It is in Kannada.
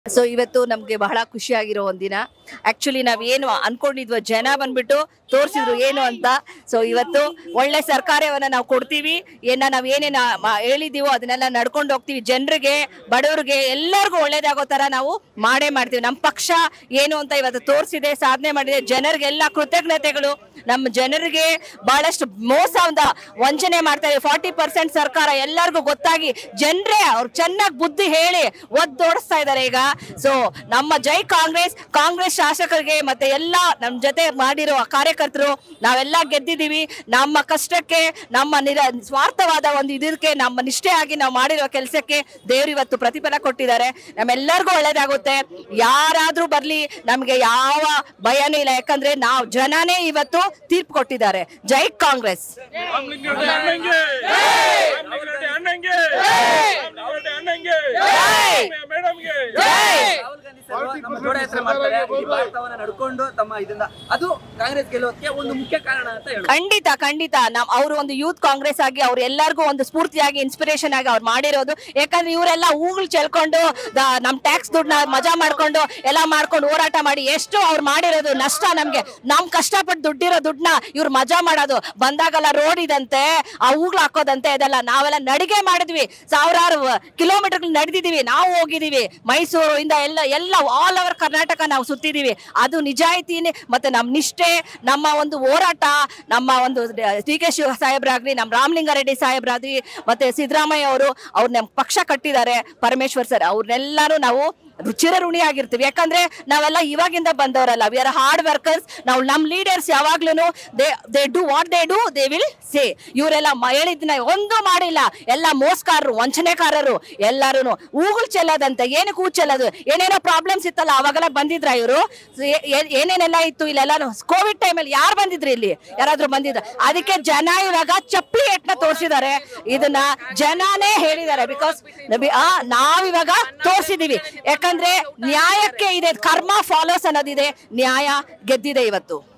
ಸೊ ಇವತ್ತು ನಮ್ಗೆ ಬಹಳ ಖುಷಿಯಾಗಿರೋ ಒಂದಿನ ಆಕ್ಚುಲಿ ನಾವೇನು ಅನ್ಕೊಂಡಿದ್ವೋ ಜನ ಬಂದ್ಬಿಟ್ಟು ತೋರಿಸಿದ್ರು ಏನು ಅಂತ ಸೊ ಇವತ್ತು ಒಳ್ಳೆ ಸರ್ಕಾರವನ್ನ ನಾವು ಕೊಡ್ತೀವಿ ಏನ ನಾವ್ ಏನೇನ ಮ- ಹೇಳಿದೀವೋ ಅದನ್ನೆಲ್ಲ ನಡ್ಕೊಂಡು ಹೋಗ್ತೀವಿ ಜನರಿಗೆ ಬಡವರಿಗೆ ಎಲ್ಲರಿಗೂ ಒಳ್ಳೇದಾಗೋ ತರ ನಾವು ಮಾಡೇ ಮಾಡ್ತೀವಿ ನಮ್ಮ ಪಕ್ಷ ಏನು ಅಂತ ಇವತ್ತು ತೋರಿಸಿದೆ ಸಾಧನೆ ಮಾಡಿದೆ ಜನರಿಗೆಲ್ಲ ಕೃತಜ್ಞತೆಗಳು ನಮ್ಮ ಜನರಿಗೆ ಬಹಳಷ್ಟು ಮೋಸ ಅಂತ ವಂಚನೆ ಮಾಡ್ತಾ ಇದೆ ಫಾರ್ಟಿ ಪರ್ಸೆಂಟ್ ಸರ್ಕಾರ ಎಲ್ಲರಿಗೂ ಗೊತ್ತಾಗಿ ಜನರೇ ಅವ್ರು ಚೆನ್ನಾಗಿ ಬುದ್ಧಿ ಹೇಳಿ ಒದ್ದೋಡಿಸ್ತಾ ಇದ್ದಾರೆ ಈಗ ಸೊ ನಮ್ಮ ಜೈ ಕಾಂಗ್ರೆಸ್ ಕಾಂಗ್ರೆಸ್ ಶಾಸಕರಿಗೆ ಮತ್ತೆ ಎಲ್ಲ ನಮ್ಮ ಜೊತೆ ಮಾಡಿರೋ ಕಾರ್ಯಕರ್ತರು ನಾವೆಲ್ಲ ಗೆದ್ದಿದ್ದೀವಿ ನಮ್ಮ ಕಷ್ಟಕ್ಕೆ ನಮ್ಮ ನಿರ ಸ್ವಾರ್ಥವಾದ ಒಂದು ಇದಕ್ಕೆ ನಮ್ಮ ನಿಷ್ಠೆಯಾಗಿ ನಾವು ಮಾಡಿರೋ ಕೆಲಸಕ್ಕೆ ದೇವ್ರು ಇವತ್ತು ಪ್ರತಿಫಲ ಕೊಟ್ಟಿದ್ದಾರೆ ನಮ್ಮೆಲ್ಲರಿಗೂ ಒಳ್ಳೇದಾಗುತ್ತೆ ಯಾರಾದ್ರೂ ಬರ್ಲಿ ನಮ್ಗೆ ಯಾವ ಭಯನೂ ಇಲ್ಲ ಯಾಕಂದ್ರೆ ನಾವು ಜನನೇ ಇವತ್ತು ತೀರ್ಪು ಕೊಟ್ಟಿದ್ದಾರೆ ಜೈ ಕಾಂಗ್ರೆಸ್ ರಾಮಲಿಂಗರೆಡ್ಡಿ ಅಣ್ಣಂಗೆ ರಾಮಲಿಂಗರೆಡ್ಡಿ ಅಣ್ಣಂಗೆ ರಾಮಲಿಂಗರೆಡ್ಡಿ ಅಣ್ಣಂಗೆ ಮೇಡಮ್ಗೆ ರಾಹುಲ್ ಗಾಂಧಿ ಸರ್ ನಮ್ಮ ಜೋಡಯಾತ್ರೆ ಮಾಡ್ತಾರೆ ಈ ಭಾರತವನ್ನ ನಡ್ಕೊಂಡು ತಮ್ಮ ಇದನ್ನ ಅದು ಕಾಂಗ್ರೆಸ್ ಗೆಲ್ಲೋದಕ್ಕೆ ಒಂದು ಮುಖ್ಯ ಕಾರಣ ಅಂತ ಹೇಳಿ ಖಂಡಿತ ಖಂಡಿತ ನಮ್ ಅವರು ಒಂದು ಯೂತ್ ಕಾಂಗ್ರೆಸ್ ಆಗಿ ಅವ್ರು ಎಲ್ಲರಿಗೂ ಒಂದು ಸ್ಫೂರ್ತಿಯಾಗಿ ಇನ್ಸ್ಪಿರೇಷನ್ ಆಗಿ ಅವ್ರು ಮಾಡಿರೋದು ಯಾಕಂದ್ರೆ ಇವರೆಲ್ಲ ಹೂಗಳು ಚೆಲ್ಕೊಂಡು ದ- ನಮ್ ಟ್ಯಾಕ್ಸ್ ದುಡ್ಡನ್ನ ಮಜಾ ಮಾಡ್ಕೊಂಡು ಎಲ್ಲ ಮಾಡ್ಕೊಂಡು ಹೋರಾಟ ಮಾಡಿ ಎಷ್ಟು ಅವ್ರು ಮಾಡಿರೋದು ನಷ್ಟ ನಮ್ಗೆ ನಮ್ ಕಷ್ಟಪಟ್ಟು ದುಡ್ಡಿರೋ ದುಡ್ಡನ್ನ ಇವ್ರು ಮಜಾ ಮಾಡೋದು ಬಂದಾಗೆಲ್ಲ ರೋಡ್ ಇದಂತೆ ಆ ಹೂಗಳು ಹಾಕೋದಂತೆ ಇದೆಲ್ಲ ನಾವೆಲ್ಲ ನಡಿಗೆ ಮಾಡಿದ್ವಿ ಸಾವಿರಾರು ಕಿಲೋಮೀಟರ್ ನಡೆದಿದೀವಿ ನಾವು ಹೋಗಿದೀವಿ ಮೈಸೂರು ಇಂದ ಎಲ್ಲ ಎಲ್ಲ ಆಲ್ ಓವರ್ ಕರ್ನಾಟಕ ನಾವು ಸುತ್ತಿದೀವಿ ಅದು ನಿಜಾಯಿತಿನೇ ಮತ್ತೆ ನಮ್ ನಿಷ್ಠೆ ನಮ್ಮ ಒಂದು ಹೋರಾಟ ನಮ್ಮ ಒಂದು ಡಿ ಕೆ ಶಿವ ಸಾಹೇಬ್ರಾಗ್ಲಿ ನಮ್ಮ ರಾಮಲಿಂಗಾರೆಡ್ಡಿ ಸಾಹೇಬ್ರಾಗ್ಲಿ ಮತ್ತೆ ಸಿದ್ದರಾಮಯ್ಯ ಅವರು ಅವ್ರು ನಮ್ಮ ಪಕ್ಷ ಕಟ್ಟಿದ್ದಾರೆ ಪರಮೇಶ್ವರ್ ಸರ್ ಅವ್ರನ್ನೆಲ್ಲಾನು ನಾವು ರುಚಿರ ಋಣಿ ಆಗಿರ್ತೀವಿ ಯಾಕಂದ್ರೆ ನಾವೆಲ್ಲ ಇವಾಗಿಂದ ಬಂದವರಲ್ಲ ವಿ ಆರ್ ಹಾರ್ಡ್ ವರ್ಕರ್ಸ್ ನಾವು ನಮ್ ಲೀಡರ್ಸ್ ಯಾವಾಗ್ಲೂ they they do what they do they will say ಇವರೆಲ್ಲ ಹೇಳಿದ್ನ ಒಂದು ಮಾಡಿಲ್ಲ ಎಲ್ಲ ಮೋಸಕಾರರು ವಂಚನೆಕಾರರು ಎಲ್ಲಾರು ಹೂಗಳು ಚೆಲ್ಲೋದಂತೆ ಏನಕ್ಕೆ ಹೂ ಚೆಲ್ಲೋದು ಏನೇನೋ ಪ್ರಾಬ್ಲಮ್ಸ್ ಇತ್ತಲ್ಲ ಅವಾಗೆಲ್ಲ ಬಂದಿದ್ರ ಇವರು ಏನೇನೆಲ್ಲ ಇತ್ತು ಇಲ್ಲೆಲ್ಲ ಕೋವಿಡ್ ಟೈಮಲ್ಲಿ ಯಾರು ಬಂದಿದ್ರಿ ಇಲ್ಲಿ ಯಾರಾದ್ರೂ ಬಂದಿದ್ರ ಅದಕ್ಕೆ ಜನ ಇವಾಗ ಚಪ್ಪಲಿ ಎಟ್ನ ತೋರಿಸಿದ್ದಾರೆ ಇದನ್ನ ಜನನೇ ಹೇಳಿದ್ದಾರೆ ಬಿಕಾಸ್ ನಾವಿವಾಗ ತೋರಿಸಿದೀವಿ ಯಾಕಂದ್ರೆ ನ್ಯಾಯಕ್ಕೆ ಇದೆ ಕರ್ಮ ಫಾಲೋಸ್ ಅನ್ನೋದಿದೆ ನ್ಯಾಯ ಗೆದ್ದಿದೆ ಇವತ್ತು